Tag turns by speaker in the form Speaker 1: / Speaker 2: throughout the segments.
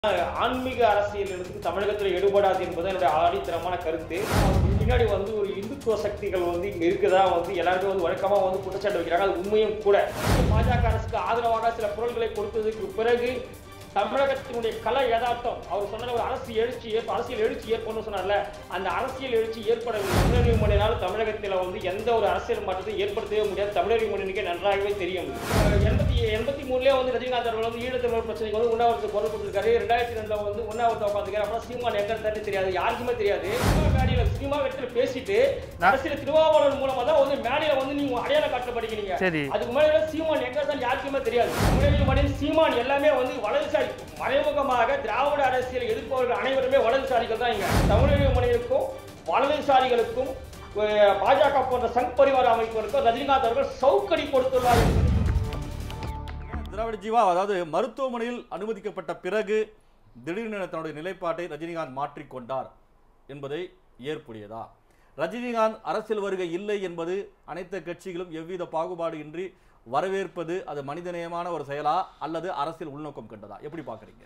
Speaker 1: ஆன்மீக அரசியலுக்கு தமிழகத்தில் எடுபடாது என்பது என்னுடைய ஆணித்தரமான கருத்து அதுக்கு பின்னாடி வந்து ஒரு இந்துத்துவ சக்திகள் வந்து இங்க இருக்குதா வந்து எல்லாருமே வந்து வழக்கமா வந்து குற்றச்சாட்டு வைக்கிறாங்க அது உண்மையும் கூட பாஜக அரசுக்கு ஆதரவாக சில குரல்களை கொடுத்ததுக்கு பிறகு தமிழகத்தினுடைய கல யதார்த்தம் அவர் சொன்ன ஒரு அரசு எழுச்சி ஏற்ப அரசியல் எழுச்சி ஏற்படணும்னு சொன்னார்ல அந்த அரசியல் எழுச்சி ஏற்படவில்லை தமிழக மொழியினால் தமிழகத்தில் வந்து எந்த ஒரு அரசியல் மாற்றத்தை ஏற்படுத்தவே முடியாது தமிழக மொழிக்கு நன்றாகவே தெரியும் எண்பத்தி எண்பத்தி மூணுலேயே வந்து ரஜினிகாந்த் அவர்கள் வந்து ஈழத்தமிழர் பிரச்சனைக்கு வந்து உண்ணாவிரத்து குரல் கொடுத்துருக்காரு ரெண்டாயிரத்தி ரெண்டுல வந்து உண்ணாவிரத்தை உட்காந்துக்காரு அப்புறம் சீமான் எங்க இருந்தாரு தெரியாது யாருக்குமே தெரியாது சினிமா மேடையில சினிமா வெற்றில பேசிட்டு அரசியல் திருவாவூர் மூலமா தான் வந்து மேடையில வந்து நீங்க அடையாளம் காட்ட படிக்கிறீங்க
Speaker 2: சரி
Speaker 1: அதுக்கு முன்னாடி சீமான் எங்க இருந்தாலும் யாருக்குமே தெரியாது தமிழக மண்ணில் சீமான் எல்லாமே வந்து வலதுசாரி மறைமுகமாக திராவிட அரசியல் எதிர்ப்பவர்கள் அனைவருமே வலதுசாரிகள் தான் இங்க தமிழக மண்ணிற்கும் வலதுசாரிகளுக்கும் அஹ், பாஜக போன்ற சங் பரிவார அமைப்புகளுக்கும் ரஜினிகாந்த் அவர்கள் சவுக்கடி கொடுத்துள்ளார் என்பது
Speaker 3: திராவிட ஜீவா அதாவது மருத்துவமனையில் அனுமதிக்கப்பட்ட பிறகு திடீரென தன்னுடைய நிலைப்பாட்டை ரஜினிகாந்த் மாற்றிக்கொண்டார் என்பதை ஏற்புடையதா ரஜினிகாந்த் அரசியல் வருகை இல்லை என்பது அனைத்து கட்சிகளும் எவ்வித பாகுபாடு இன்றி வரவேற்பது அது மனிதநேயமான ஒரு செயலா அல்லது அரசியல் உள்நோக்கம் கண்டதா எப்படி பார்க்கறீங்க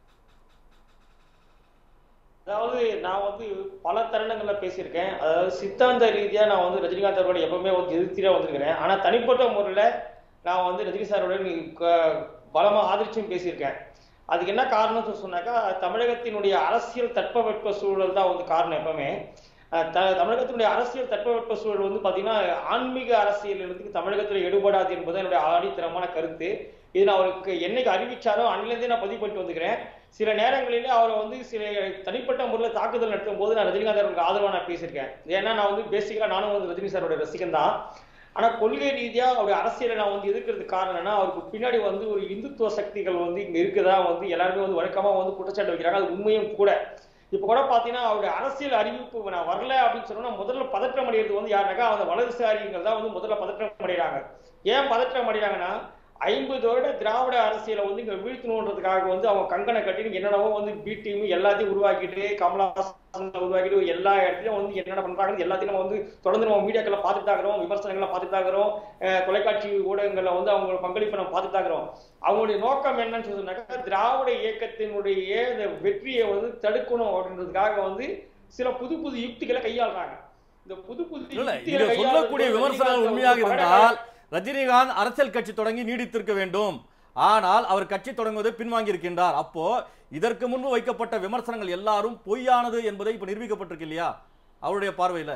Speaker 1: அதாவது நான் வந்து பல தருணங்கள்ல பேசியிருக்கேன் அதாவது சித்தாந்த ரீதியா நான் வந்து ரஜினிகாந்த் அவர்களோட எப்பவுமே வந்து எதிர்த்தியா வந்திருக்கிறேன் ஆனா தனிப்பட்ட முறையில நான் வந்து ரஜினி சாரோட பலமா ஆதரிச்சும் பேசியிருக்கேன் அதுக்கு என்ன காரணம் சொன்னாக்கா தமிழகத்தினுடைய அரசியல் தட்பவெட்ப சூழல் தான் வந்து காரணம் எப்பவுமே அஹ் த- தமிழகத்தினுடைய அரசியல் தட்பவெட்ப சூழல் வந்து பாத்தீங்கன்னா ஆன்மீக அரசியலுக்கு தமிழகத்தில் எடுபடாது என்பது என்னுடைய ஆணித்தரமான கருத்து இது நான் அவருக்கு என்னைக்கு அறிவிச்சாரோ அன்னிலிருந்தே நான் பதிவு பண்ணிட்டு வந்துக்கிறேன் சில நேரங்களிலே அவரை வந்து சில தனிப்பட்ட முறையில் தாக்குதல் நடத்தும் போது நான் ரஜினிகாந்த் அவருக்கு ஆதரவா நான் பேசியிருக்கேன் ஏன்னா நான் வந்து பேசிக்கா நானும் வந்து ரஜினி சாரோட ரசிகன் தான் ஆனா கொள்கை ரீதியா அவருடைய அரசியலை நான் வந்து எதிர்க்கிறதுக்கு காரணம் என்னன்னா அவருக்கு பின்னாடி வந்து ஒரு இந்துத்துவ சக்திகள் வந்து இங்க இருக்குதா வந்து எல்லாருமே வந்து வழக்கமா வந்து குற்றச்சாட்டு வைக்கிறாங்க அது உண்மையும் கூட இப்ப கூட பாத்தீங்கன்னா அவருடைய அரசியல் அறிவிப்பு நான் வரல அப்படின்னு சொன்னா முதல்ல பதற்றம் அடைகிறது வந்து யாருனாக்கா அந்த வலதுசாரிகள் தான் வந்து முதல்ல பதற்றம் அடைகிறாங்க ஏன் பதற்றம் அடைகிறாங்கன்னா ஐம்பது வருட திராவிட அரசியலை வந்து இங்க வீழ்த்தணுன்றதுக்காக வந்து அவங்க கங்கனை கட்டின்னு என்னென்னவோ வந்து பி டீம் எல்லாத்தையும் உருவாக்கிட்டு கமலஹாசன் உருவாக்கிட்டு எல்லா இடத்துலயும் வந்து என்னென்ன பண்றாங்க எல்லாத்தையும் நம்ம வந்து தொடர்ந்து நம்ம மீடியாக்களை பார்த்துட்டு தான் இருக்கிறோம் விமர்சனங்களை பார்த்துட்டு தான் இருக்கிறோம் அஹ் தொலைக்காட்சி ஊடகங்கள்ல வந்து அவங்க பங்களிப்பை நம்ம பார்த்துட்டு தான் இருக்கிறோம் அவங்களுடைய நோக்கம் என்னன்னு சொன்னாக்கா திராவிட இயக்கத்தினுடைய இந்த வெற்றியை வந்து தடுக்கணும் அப்படின்றதுக்காக வந்து சில புது புது யுக்திகளை கையாளுறாங்க இந்த புது புது
Speaker 3: இல்ல
Speaker 1: யுக்திகளை
Speaker 3: இங்க சொல்லக்கூடிய
Speaker 1: கையாளுறது
Speaker 3: விமர்சனங்கள்
Speaker 1: ரஜினிகாந்த்
Speaker 3: உண்மையாக
Speaker 1: அவர்கள்
Speaker 3: இருந்தால் ரஜினிகாந்த் அரசியல் கட்சி தொடங்கி நீடித்திருக்க வேண்டும் ஆனால் அவர் கட்சி தொடங்குவதை பின்வாங்கி இருக்கின்றார் அப்போ இதற்கு முன்பு வைக்கப்பட்ட விமர்சனங்கள் எல்லாரும் பொய்யானது என்பதை இப்ப நிரூபிக்கப்பட்டிருக்கு இல்லையா அவருடைய பார்வையில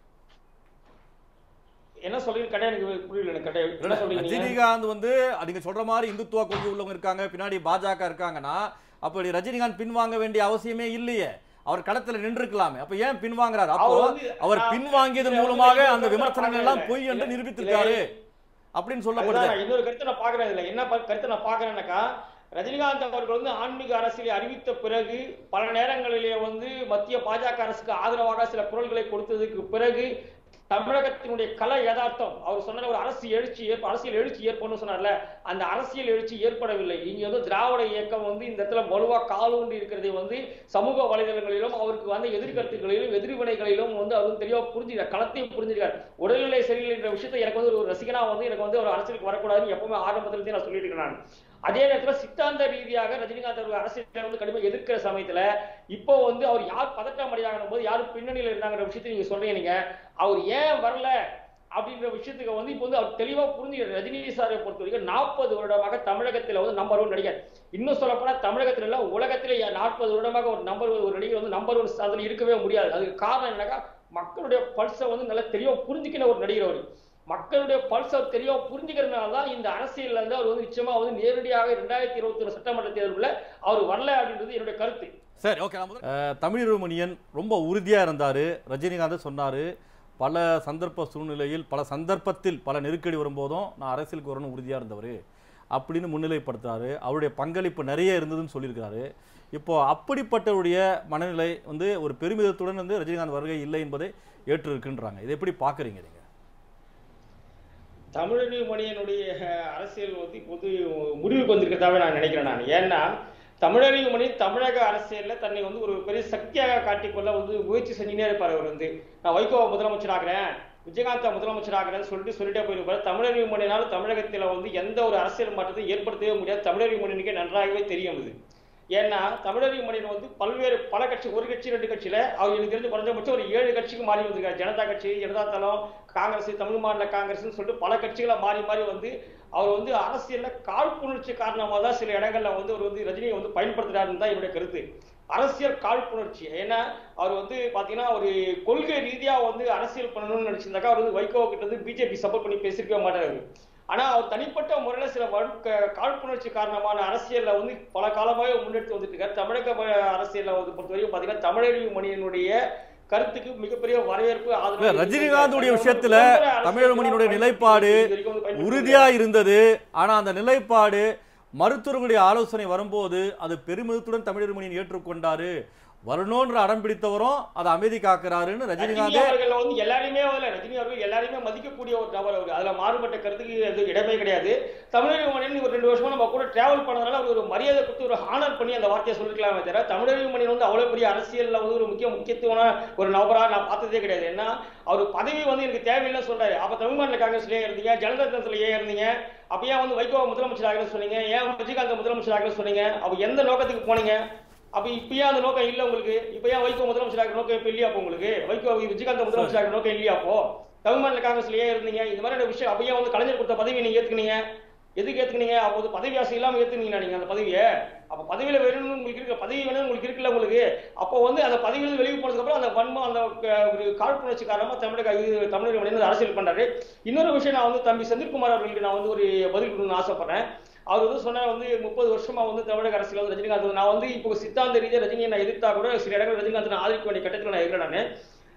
Speaker 1: என்ன சொல்றீங்க கடை எனக்கு புரியல எனக்கு கடை என்ன சொல்றீங்க நீங்க?
Speaker 3: ரஜினிகாந்த் வந்து நீங்க சொல்ற மாதிரி இந்துத்துவ கொள்கை உள்ளவங்க இருக்காங்க பின்னாடி பாஜக இருக்காங்கன்னா அப்படி ரஜினிகாந்த் பின்வாங்க வேண்டிய அவசியமே இல்லையே அவர் களத்துல நின்றுக்கலாமே அப்ப ஏன் பின்வாங்குறாரு அப்போ
Speaker 1: அவர் வந்து-
Speaker 3: அவர்
Speaker 1: நான்
Speaker 3: பின்வாங்கியதன்
Speaker 1: இதுல
Speaker 3: மூலமாக
Speaker 1: வந்து
Speaker 3: அந்த
Speaker 1: இன்னொரு
Speaker 3: விமர்சனங்கள்
Speaker 1: கருத்தை
Speaker 3: எல்லாம்
Speaker 1: நான்
Speaker 3: பொய் என்று
Speaker 1: இல்ல,
Speaker 3: நிரூபித்திருக்காரு அப்படின்னு சொல்லப்படுது
Speaker 1: அதுதான் நான் இன்னொரு கருத்தை நான் பாக்குறேன் இதுல என்ன ப- கருத்தை நான் பாக்குறேன்னாக்கா ரஜினிகாந்த் அவர்கள் வந்து ஆன்மீக அரசியலை அறிவித்த பிறகு பல நேரங்களிலே வந்து மத்திய பாஜக அரசுக்கு ஆதரவாக சில குரல்களை கொடுத்ததுக்கு பிறகு தமிழகத்தினுடைய கல யதார்த்தம் அவர் சொன்ன ஒரு அரசு எழுச்சி ஏற்ப அரசியல் எழுச்சி ஏற்படணும்னு சொன்னார்ல அந்த அரசியல் எழுச்சி ஏற்படவில்லை இங்க வந்து திராவிட இயக்கம் வந்து இந்த இடத்துல வலுவா காலூன்றி இருக்கிறதை வந்து சமூக வலைதளங்களிலும் அவருக்கு வந்து எதிர்கருத்துகளிலும் எதிர்வினைகளிலும் வந்து அவர் வந்து தெளிவா புரிஞ்சுக்கிறார் களத்தையும் புரிஞ்சுக்கிறார் உடல்நிலை சரியில்லைன்ற விஷயத்தை எனக்கு வந்து ஒரு ரசிகனா வந்து எனக்கு வந்து ஒரு அரசியலுக்கு வரக்கூடாதுன்னு எப்பவுமே ஆரம்பத்துல இருந்தே நான் சொல்லிட்டு இருக்கேன் நான் அதே நேரத்துல சித்தாந்த ரீதியாக ரஜினிகாந்த் அவர்கள் அரசியலை வந்து கடுமையாக எதிர்க்கிற சமயத்துல இப்போ வந்து அவர் யார் பதட்டம் அடையாங்க போது யார் பின்னணியில இருந்தாங்கிற விஷயத்தை நீங்க சொல்றீங்க நீங்க அவர் ஏன் வரல அப்படின்ற விஷயத்துக்கு வந்து இப்போ வந்து அவர் தெளிவா புரிஞ்சுக்கிறார் ரஜினி சாரை பொறுத்த வரைக்கும் நாற்பது வருடமாக தமிழகத்துல வந்து நம்பர் ஒன் நடிகர் இன்னும் சொல்ல போனா தமிழகத்துல இல்ல உலகத்திலே நாற்பது வருடமாக ஒரு நம்பர் ஒரு நடிகர் வந்து நம்பர் ஒன் சாதனை இருக்கவே முடியாது அதுக்கு காரணம் என்னக்கா மக்களுடைய பல்ஸை வந்து நல்லா தெளிவா புரிஞ்சுக்கிற ஒரு நடிகர் அவர் மக்களுடைய பல்ஸை தெளிவா புரிஞ்சுக்கிறதுனால தான் இந்த அரசியல்ல இருந்து அவர் வந்து நிச்சயமா வந்து நேரடியாக ரெண்டாயிரத்தி இருபத்தி ஒன்று சட்டமன்ற தேர்தலுக்குள்ள அவர் வரல அப்படின்றது என்னுடைய கருத்து
Speaker 3: சரி ஓகே தமிழிருமணியன் ரொம்ப உறுதியா இருந்தாரு ரஜினிகாந்த் சொன்னாரு பல சந்தர்ப்ப சூழ்நிலையில் பல சந்தர்ப்பத்தில் பல நெருக்கடி வரும்போதும் நான் அரசியலுக்கு வரணும் உறுதியா இருந்தவர் அப்படின்னு முன்னிலைப்படுத்துறாரு அவருடைய பங்களிப்பு நிறைய இருந்ததுன்னு சொல்லியிருக்கிறாரு இப்போ அப்படிப்பட்டவருடைய மனநிலை வந்து ஒரு பெருமிதத்துடன் வந்து ரஜினிகாந்த் வருகை இல்லை என்பதை ஏற்றிருக்குன்றாங்க இதை எப்படி பார்க்குறீங்க நீங்க
Speaker 1: தமிழனி மணியனுடைய அரசியல் வந்து பொது முடிவுக்கு வந்திருக்கதாவே நான் நினைக்கிறேன் நான் ஏன்னா தமிழனி மணி தமிழக அரசியல்ல தன்னை வந்து ஒரு பெரிய சக்தியாக காட்டிக்கொள்ள வந்து முயற்சி செஞ்சுனே இருப்பார் அவர் வந்து நான் வைகோவை முதலமைச்சராகிறேன் விஜயகாந்த் முதலமைச்சராகிறேன்னு சொல்லிட்டு சொல்லிட்டே போயிருப்பாரு தமிழர் யூனியனால தமிழகத்துல வந்து எந்த ஒரு அரசியல் மாற்றத்தையும் ஏற்படுத்தவே முடியாது தமிழர் யூனியனுக்கே நன்றாகவே தெரியும் இது ஏன்னா தமிழக மணியன் வந்து பல்வேறு பல கட்சி ஒரு கட்சி ரெண்டு கட்சியில அவர் எனக்கு தெரிஞ்சு குறைஞ்சபட்சம் ஒரு ஏழு கட்சிக்கு மாறி வந்திருக்காரு ஜனதா கட்சி ஜனதா தளம் காங்கிரஸ் தமிழ் மாநில காங்கிரஸ்னு சொல்லிட்டு பல கட்சிகளை மாறி மாறி வந்து அவர் வந்து அரசியல்ல காழ்ப்புணர்ச்சி காரணமாக தான் சில இடங்கள்ல வந்து அவர் வந்து ரஜினியை வந்து பயன்படுத்துறாருன்னு தான் என்னுடைய கருத்து அரசியல் காழ்ப்புணர்ச்சி ஏன்னா அவர் வந்து பாத்தீங்கன்னா ஒரு கொள்கை ரீதியா வந்து அரசியல் பண்ணணும்னு நினைச்சிருந்தாக்கா அவர் வந்து வைகோ கிட்ட வந்து பிஜேபி சப்போர்ட் பண்ணி பேசிருக்கவே மாட்டாரு ஆனா அவர் தனிப்பட்ட முறையில சில வழுக்க- காழ்ப்புணர்ச்சி காரணமான அரசியல்ல வந்து பல காலமாவே முன்னெடுத்து வந்துட்டு இருக்காரு தமிழக ம- அரசியல்ல வந்து பொறுத்தவரைக்கும் பாத்தீங்கன்னா தமிழறிவு மணியனுடைய கருத்துக்கு மிகப்பெரிய வரவேற்பு ஆதரவு
Speaker 3: இல்ல, ரஜினிகாந்துடைய விஷயத்துல தமிழமணியினுடைய நிலைப்பாடு உறுதியா இருந்தது ஆனா அந்த நிலைப்பாடு மருத்துவர்களுடைய ஆலோசனை வரும்போது அது பெருமிதத்துடன் தமிழர்மணியன் ஏற்றுக்கொண்டாரு வரணும்ன்ற அடம் பிடித்தவரும் அதை அமைதி காக்குறாருன்னு
Speaker 1: ரஜினி
Speaker 3: ரஜினிகாந்தே
Speaker 1: அவர்கள் வந்து எல்லாருமே வந்து ரஜினி அவர்கள் எல்லாருமே மதிக்கக்கூடிய ஒரு நபர் அவர் அதுல மாறுபட்ட கருத்துக்கு எது இடமே கிடையாது தமிழக மணியன் ஒரு ரெண்டு வருஷமா நம்ம கூட டிராவல் பண்ணதுனால அவர் ஒரு மரியாதை கொடுத்து ஒரு ஹானர் பண்ணி அந்த வார்த்தையை சொல்லிக்கலாமே தவிர தமிழக மணியன் வந்து அவ்வளவு பெரிய அரசியல்ல வந்து ஒரு முக்கிய முக்கியத்துவமான ஒரு நபரா நான் பார்த்ததே கிடையாது ஏன்னா அவர் பதவி வந்து எனக்கு தேவையில்லைன்னு சொல்றாரு அப்ப தமிழ் மாநில காங்கிரஸ்லயே இருந்தீங்க ஜனதா தளத்துல ஏன் இருந்தீங்க அப்ப ஏன் வந்து வைகோ முதலமைச்சர் ஆகணும்னு சொன்னீங்க ஏன் விஜயகாந்த் முதலமைச்சர் ஆகணும்னு சொன்னீங்க அப்ப எந்த நோக்கத்துக்கு போனீங்க அப்ப இப்பயே அந்த நோக்கம் இல்ல உங்களுக்கு இப்ப ஏன் வைகோ முதலமைச்சர் ஆகிற நோக்கம் இப்ப இல்லையா அப்போ உங்களுக்கு வைகோ விஜயகாந்த் முதலமைச்சர் ஆகிற நோக்கம் இல்லையா அப்போ தமிழ் மாநில காங்கிரஸ்ல ஏன் இருந்தீங்க இந்த மாதிரி விஷயம் அப்ப ஏன் வந்து கலைஞர் கொடுத்த பதவி நீங்க ஏத்துக்கினீங்க எதுக்கு ஏத்துக்கினீங்க அப்போது பதவி ஆசை இல்லாம ஏத்துனீங்க நீங்க அந்த பதவியை அப்ப பதவியில வேணும்னு உங்களுக்கு இருக்க பதவி வேணும்னு உங்களுக்கு இருக்குல்ல உங்களுக்கு அப்போ வந்து அந்த பதவியிலிருந்து வெளியே போனதுக்கு அப்புறம் அந்த வன்மம் அந்த க- ஒரு காழ்ப்புணர்ச்சி காரணமா தமிழக இது தமிழக மனிதன் அரசியல் பண்றாரு இன்னொரு விஷயம் நான் வந்து தம்பி செந்தில்குமார் அவர்களுக்கு நான் வந்து ஒரு பதில் கொடுக்கணும்னு ஆசைப்படுறேன் அவர் வந்து சொன்னார் வந்து முப்பது வருஷமா வந்து தமிழக அரசியல் வந்து ரஜினிகாந்த் வந்து- நான் வந்து இப்போ சித்தாந்த ரீதியா ரஜினியை நான் எதிர்த்தா கூட சில இடங்கள் ரஜினிகாந்த் நான் ஆதரிக்க வேண்டிய கட்டத்தில் நான் இருக்கிறேன் நான்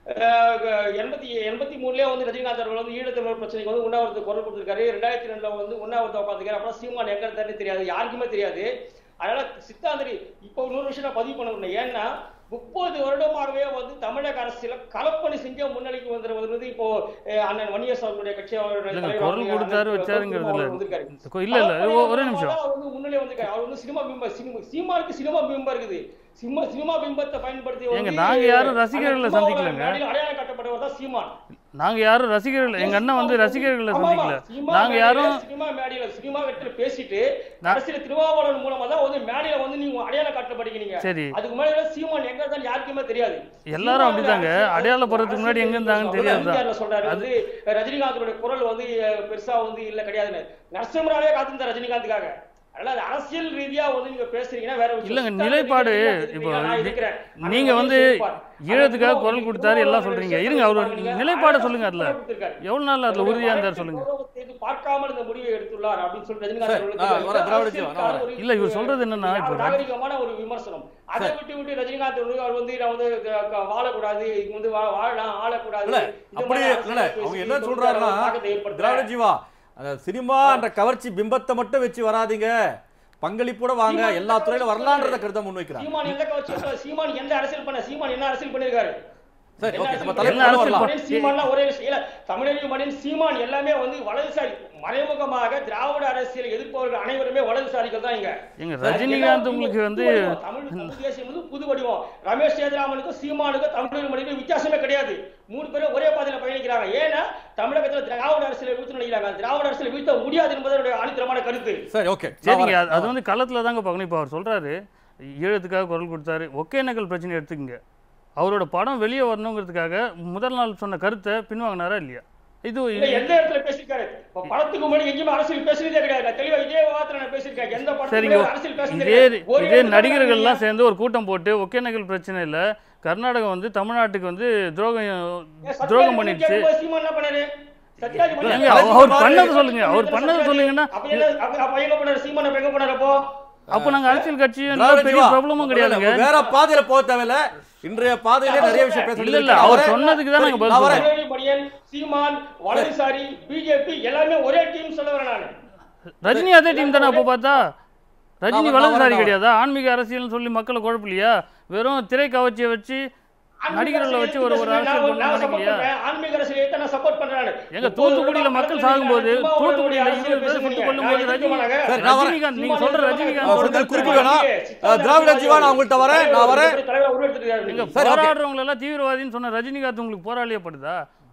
Speaker 1: அஹ் எண்பத்தி எண்பத்தி மூணுலயே வந்து ரஜினிகாந்த் அவர்கள் வந்து ஈழத்தமிழர் பிரச்சனைக்கு வந்து உண்ணாவிரத்துக்கு குரல் கொடுத்திருக்காரு ரெண்டாயிரத்தி ரெண்டுல வந்து உண்ணாவிரத்தை உட்காந்துருக்காரு அப்புறம் சீமான் எங்க இருந்தாருன்னு தெரியாது யாருக்குமே தெரியாது அதனால சித்தாந்தரி இப்போ இன்னொரு விஷயம் நான் பதிவு பண்ண முடியும் ஏன்னா முப்பது வருடமாகவே வந்து தமிழக அரசியல கலப்பணி செஞ்ச முன்னணிக்கு வந்துருவது வந்து இப்போ அஹ், அண்ணன் வன்னியர் அவர்களுடைய கட்சி அவருடைய
Speaker 2: இல்லைங்க,
Speaker 1: தலைவர்
Speaker 2: குரல்
Speaker 1: அண்ணன்
Speaker 2: கொடுத்தாரு,
Speaker 1: கௌதம்
Speaker 2: வச்சாருங்கிறது இல்ல.
Speaker 1: அவர் வந்திருக்காரு.
Speaker 2: இல்ல இல்ல ஒ- ஒரே நிமிஷம்
Speaker 1: அவர் வந்து முன்னிலை வந்திருக்காரு அவர் வந்து சினிமா பிம்பம் சினிமா சீமானுக்கு சினிமா பிம்பம் இருக்குது சினிமா சினிமா பிம்பத்தை பயன்படுத்தி
Speaker 2: ஏங்க,
Speaker 1: வந்து
Speaker 2: நாங்க யாரும் ரசிகர்களை
Speaker 1: அந்த சினிமாவோட
Speaker 2: சந்திக்கலங்க.
Speaker 1: மேடையில் அடையாளம் காட்டப்பட்டவர் தான் சீமான்
Speaker 2: நாங்க யாரும் ரசிகர்கள் எங்க அண்ணன் வந்து ரசிகர்களை
Speaker 1: ஆமா, ஆமா.
Speaker 2: சந்திக்கல
Speaker 1: சினிமா
Speaker 2: நாங்க
Speaker 1: மேடையில,
Speaker 2: யாரும்
Speaker 1: சினிமா மேடையில சினிமா கட்டில பேசிட்டு
Speaker 2: நான்-
Speaker 1: அரசியல் திருவாவூர் மூலமா தான் வந்து மேடையில வந்து நீங்க அடையாளம் காட்டப்படுகிறீங்க
Speaker 2: சரி
Speaker 1: அதுக்கு முன்னாடி சீமான் எங்க இருந்தாலும் யாருக்குமே தெரியாது
Speaker 2: எல்லாரும்
Speaker 1: சீமான்
Speaker 2: அப்படிதாங்க.
Speaker 1: அரசியல்
Speaker 2: அடையாளப்படுறதுக்கு முன்னாடி எங்க இருந்தாங்கன்னு
Speaker 1: அரசியல்
Speaker 2: தெரியாது தான்.
Speaker 1: எம்ஜிஆர்ல சொல்றாரு வந்து ரஜினிகாந்தோட குரல் வந்து அஹ், பெருசா வந்து இல்ல கிடையாதுன்னு நரசிம்மராவே காத்திருந்தார் ரஜினிகாந்துக்காக அதனால அது அரசியல் ரீதியா வந்து நீங்க பேசுறீங்கன்னா வேற விஷயம்.
Speaker 2: இல்லைங்க,
Speaker 1: சித்தாந்த
Speaker 2: நிலைப்பாடு
Speaker 1: ரீதியா
Speaker 2: இப்போ
Speaker 1: நான்
Speaker 2: நீ-
Speaker 1: இருக்கிறேன்.
Speaker 2: நீங்க வந்து
Speaker 1: இருப்பார்.
Speaker 2: ஈழத்துக்காக
Speaker 1: ஆனா
Speaker 2: குரல்
Speaker 1: திரும்ப
Speaker 2: கொடுத்தாரு எல்லாம்
Speaker 1: திரும்ப
Speaker 2: சொல்றீங்க
Speaker 1: ஒரு
Speaker 2: இருங்க அவர்
Speaker 1: பாருங்க.
Speaker 2: நிலைப்பாடு
Speaker 1: ஆனா
Speaker 2: சொல்லுங்க அதுல
Speaker 1: குரல் கொடுத்திருக்காரு.
Speaker 2: எவ்வளவு நாள் அதுல உறுதியா இருந்தார்
Speaker 1: வழக்கை
Speaker 2: சொல்லுங்க
Speaker 1: கௌரவம் செய்து பார்க்காமல் இந்த முடிவை எடுத்துள்ளார் அப்படின்னு சொல்லி
Speaker 3: சரி,
Speaker 1: ரஜினிகாந்த்
Speaker 3: நான்
Speaker 1: அவர்களுக்கு
Speaker 3: வரேன், திராவிட ஜீவா, நான்
Speaker 1: அரசியலுக்கான ஒரு-
Speaker 2: இல்ல, இவர் சொல்றது என்னன்னா, இப்போ
Speaker 1: ஒரு நாகரிகமான ஒரு விமர்சனம் அதை விட்டு விட்டு ரஜினிகாந்த் வந்து அவர் வந்து நான் வந்து க- க- வாழக்கூடாது இங்க வந்து வா- வாழலாம் ஆளக்கூடாது
Speaker 3: இல்ல
Speaker 1: இந்த
Speaker 3: அப்படி
Speaker 1: மாதிரி
Speaker 3: இல்ல
Speaker 1: அரசியல்
Speaker 3: அவங்க
Speaker 1: பேசி
Speaker 3: என்ன
Speaker 1: தொழிலாளர்
Speaker 3: சொல்றாருன்னா
Speaker 1: தாக்கத்தை ஏற்படுத்துறாரு.
Speaker 3: திராவிட ஜீவா அந்த சினிமா என்ற கவர்ச்சி பிம்பத்தை மட்டும் வச்சு வராதீங்க பங்களிப்போட வாங்க
Speaker 1: சீமான்
Speaker 3: எல்லா துறையில
Speaker 1: கவர்ச்சி
Speaker 3: வரலான்றத கருத்தை முன்வைக்கிறாங்க
Speaker 1: சீமான் எந்த கட்சி சீமான் எந்த அரசியல் பண்ண சீமான் என்ன அரசியல் பண்ணிருக்காரு
Speaker 3: சரி
Speaker 1: என்ன
Speaker 3: ஓகே
Speaker 1: அரசியல்
Speaker 3: நம்ம
Speaker 1: பண்ண-
Speaker 2: என்ன
Speaker 3: தலைப்பு
Speaker 2: அரசியல்
Speaker 3: வரலாம்
Speaker 2: பண்ண-
Speaker 1: சீமான்லாம் ஒரே விஷயம் இல்ல தமிழறிவு மணியன் சீமான் எல்லாமே வந்து வலதுசாரி மறைமுகமாக திராவிட அரசியல் எதிர்ப்பவர்கள் அனைவருமே வலதுசாரிகள் தான் இங்க
Speaker 2: எங்க ரஜினிகாந்த் உங்களுக்கு வந்து
Speaker 1: புது வடிவம். தமிழ் தமிழ் தேசியம் வந்து புது வடிவம் ரமேஷ் சேதுராமனுக்கும் சீமானுக்கும் தமிழர் மணிக்கும் வித்தியாசமே கிடையாது மூணு பேரும் ஒரே பாதையில பயணிக்கிறாங்க ஏன்னா தமிழகத்துல திராவிட அரசியலை வீழ்த்து நினைக்கிறாங்க திராவிட அரசியலை வீழ்த்த முடியாது என்பது என்னுடைய ஆணித்தரமான கருத்து
Speaker 3: சரி ஓகே நான்
Speaker 2: சரிங்க
Speaker 3: வரேன்.
Speaker 2: அது- அது வந்து களத்துல தாங்க பார்க்கணும் இப்போ அவர் சொல்றாரு ஈழத்துக்காக குரல் கொடுத்தாரு ஒகேனக்கல் பிரச்சனை எடுத்துக்கங்க அவரோட படம் வெளியே வரணுங்கிறதுக்காக முதல் நாள் சொன்ன கருத்தை பின்வாங்கினாரா இல்லையா இது
Speaker 1: இல்ல எந்த இடத்துல பேசிருக்காரு இப்ப படத்துக்கு முன்னாடி எங்கேயுமே அரசியல் பேசுறதே கிடையாது நான் தெளிவா இதே விவாதத்துல நான் பேசியிருக்கேன் எந்த படத்துக்கு
Speaker 2: சரிங்க
Speaker 1: முன்னாடி அரசியல் பேசுறதே
Speaker 2: இதே
Speaker 1: கிடையாது. ஒரு
Speaker 2: இதே
Speaker 1: இடத்துல
Speaker 2: நடிகர்கள்லாம்
Speaker 1: நீங்க-
Speaker 2: சேர்ந்து ஒரு கூட்டம் போட்டு ஒகேனக்கல் பிரச்சனையில் கர்நாடகம் வந்து தமிழ்நாட்டுக்கு வந்து துரோகம்
Speaker 1: ஏன் சத்யராஜ்
Speaker 2: துரோகம்
Speaker 1: மணி
Speaker 2: பண்ணிடுச்சு
Speaker 1: கேட்கும்போது சீமான் என்ன பண்ணாரு? சத்யராஜ் மணி
Speaker 2: ஏங்க,
Speaker 1: கேட்கும்போது
Speaker 2: அவர்
Speaker 1: சீமான்
Speaker 2: பண்ணதை
Speaker 1: பண்ணாரு.
Speaker 2: சொல்லுங்க, அவர் பண்ணதை
Speaker 1: சத்யராஜ்
Speaker 2: சொல்லுங்கன்னா-
Speaker 1: அப்ப என்ன அப்ப- அப்ப எங்க பண்ணாரு சீமான் அப்ப எங்க பண்ணாரு அப்போ
Speaker 2: அப்போ நாங்க அரசியல் கட்சியும்
Speaker 3: திராவிட
Speaker 2: பெரிய
Speaker 3: ஜீவா,
Speaker 2: ப்ராப்ளமும் கிடையாதுங்க
Speaker 3: வேற பாதையில போக தேவையில்ல இன்றைய பாதையிலே நிறைய விஷயம் பேச
Speaker 2: இல்ல,
Speaker 3: வேண்டியது
Speaker 2: இல்ல,
Speaker 3: இருக்கு.
Speaker 2: அவர்
Speaker 3: அவரே-
Speaker 2: சொன்னதுக்கு தான் நாங்க பதில்
Speaker 3: நான் வரேன்.
Speaker 1: தமிழறி மணியன் சீமான் வலதுசாரி பிஜேபி எல்லாமே ஒரே டீம் சொல்ல வரேன் நானு
Speaker 2: ரஜினி அதே டீம் தானே அப்போ பார்த்தா ரஜினி
Speaker 3: நான்
Speaker 2: வலதுசாரி
Speaker 3: வரேன்.
Speaker 2: கிடையாதா ஆன்மீக அரசியல்னு சொல்லி மக்களை குழப்பலையா வெறும் திரை கவர்ச்சியை வச்சு நடிகர்களை வச்சு ஒரு ஒரு அரசியல் பண்ணணும்னு நினைக்கலையா
Speaker 1: ஆன்மீக அரசியலை தான் நான் சப்போர்ட் பண்றேன்
Speaker 2: எங்க தூத்துக்குடியில மக்கள் சாகும்போது தூத்துக்குடியில இருபது பேர் சுட்டுக் கொல்லும்போது ரஜினி
Speaker 3: சரி, நான் வரேன்.
Speaker 2: ரஜினிகாந்த் நீங்க சொல்ற
Speaker 3: ஆ,
Speaker 2: ரஜினிகாந்த்
Speaker 3: செந்தில் குறிப்பு வேணாம். ஆ, திராவிட ஜீவா, நான் உங்கள்ட்ட வரேன், நான் வரேன்.
Speaker 2: நீங்க
Speaker 3: சரி, ஓகே.
Speaker 2: போராடுறவங்க எல்லாம் தீவிரவாதின்னு சொன்ன ரஜினிகாந்த் உங்களுக்கு போராளியப்படுதா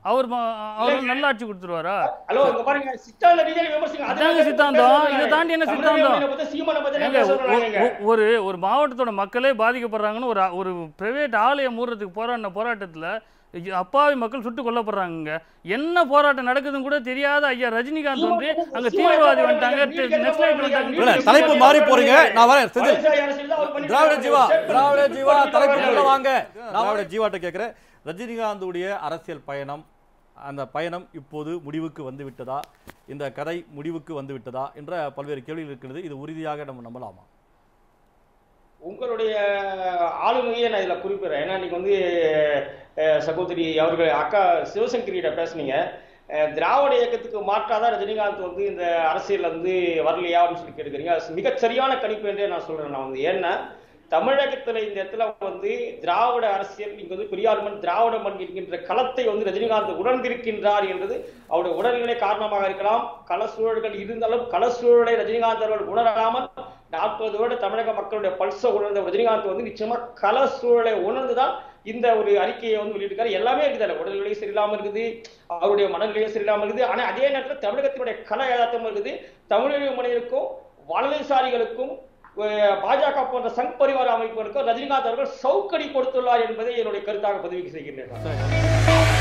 Speaker 2: அவர் ம- அவர் நல்லாட்சி கொடுத்துருவாரா
Speaker 1: ஹலோ இங்க பாருங்க சித்தாந்த ரீதியில விமர்சிங்க அது
Speaker 2: அதாங்க
Speaker 1: நான்
Speaker 2: சித்தாந்தம்.
Speaker 1: பேசுறேன்.
Speaker 2: இதை தாண்டி என்ன
Speaker 1: தமிழக
Speaker 2: சித்தாந்தம்?
Speaker 1: மொழியை பத்தி சீமானை பத்தி நான்
Speaker 2: ஏங்க,
Speaker 1: பேசுறேன்
Speaker 2: ஒ-
Speaker 1: நாங்க.
Speaker 2: ஒ- ஒரு ஒரு மாவட்டத்தோட மக்களே பாதிக்கப்படுறாங்கன்னு ஒரு ஒரு பிரைவேட் ஆலய மூடுறதுக்கு போராடின போராட்டத்துல ஐயோ, அப்பாவி மக்கள் சுட்டு கொல்லப்படுறாங்க என்ன போராட்டம் நடக்குதுன்னு கூட தெரியாத ஐயா ரஜினிகாந்த் வந்து அங்க தீவிரவாதி வந்துட்டாங்க நெக்ஸ்ட்
Speaker 3: இல்ல தலைப்பு மாறி போறீங்க நான் வரேன் செந்தில்
Speaker 1: வலதுசாரி அரசியல் தான் அவர் பண்ணிட்டு
Speaker 3: திராவிட
Speaker 1: இருக்காரு.
Speaker 3: ஜீவா
Speaker 1: ஸ்டேட்
Speaker 3: திராவிட
Speaker 1: பேங்க்
Speaker 3: ஜீவா
Speaker 1: பண்ணிட்டு
Speaker 3: தலைப்பு
Speaker 1: இருக்காரு.
Speaker 3: உள்ள வாங்க திராவிட ஜீவாட்ட கேட்கிறேன் ரஜினிகாந்துடைய அரசியல் பயணம் அந்த பயணம் இப்போது முடிவுக்கு வந்து விட்டதா இந்த கதை முடிவுக்கு வந்து விட்டதா என்ற பல்வேறு கேள்விகள் இருக்கிறது இது உறுதியாக நம்ம நம்பலாமா
Speaker 1: உங்களுடைய ஆளுமையை நான் இதுல குறிப்பிடுறேன் ஏன்னா இன்னைக்கு வந்து அஹ், சகோதரி அவர்கள் அக்கா சிவசங்கரியிட பேசுனீங்க அஹ், திராவிட இயக்கத்துக்கு மாற்றாதான் ரஜினிகாந்த் வந்து இந்த அரசியல் வந்து வரலையா அப்படின்னு சொல்லி கேட்குறீங்க அது மிகச் சரியான கணிப்பு என்றே நான் சொல்றேன் நான் வந்து ஏன்னா தமிழகத்துல இந்த இடத்துல வந்து திராவிட அரசியல் இங்க வந்து பெரியார் மண் திராவிட மண் என்கின்ற களத்தை வந்து ரஜினிகாந்த் உணர்ந்திருக்கின்றார் என்பது அவருடைய உடல்நிலை காரணமாக இருக்கலாம் கள சூழல்கள் இருந்தாலும் கள சூழலை ரஜினிகாந்த் அவர்கள் உணராமல் நாற்பது வருட தமிழக மக்களுடைய பல்ச உணர்ந்த ரஜினிகாந்த் வந்து நிச்சயமா கள சூழலை உணர்ந்துதான் இந்த ஒரு அறிக்கையை வந்து வெளியிட்டிருக்காரு எல்லாமே இருக்குது அதுல உடல்நிலை சரியில்லாம இருக்குது அவருடைய மனநிலையும் சரியில்லாம இருக்குது ஆனா அதே நேரத்துல தமிழகத்தினுடைய கல யதார்த்தமும் இருக்குது தமிழக மனிதருக்கும் வலதுசாரிகளுக்கும் அஹ், பாஜக போன்ற சங் பரிவார அமைப்புகளுக்கும் ரஜினிகாந்த் அவர்கள் சவுக்கடி கொடுத்துள்ளார் என்பதை என்னுடைய கருத்தாக பதிவு செய்கின்றேன்
Speaker 3: சரி.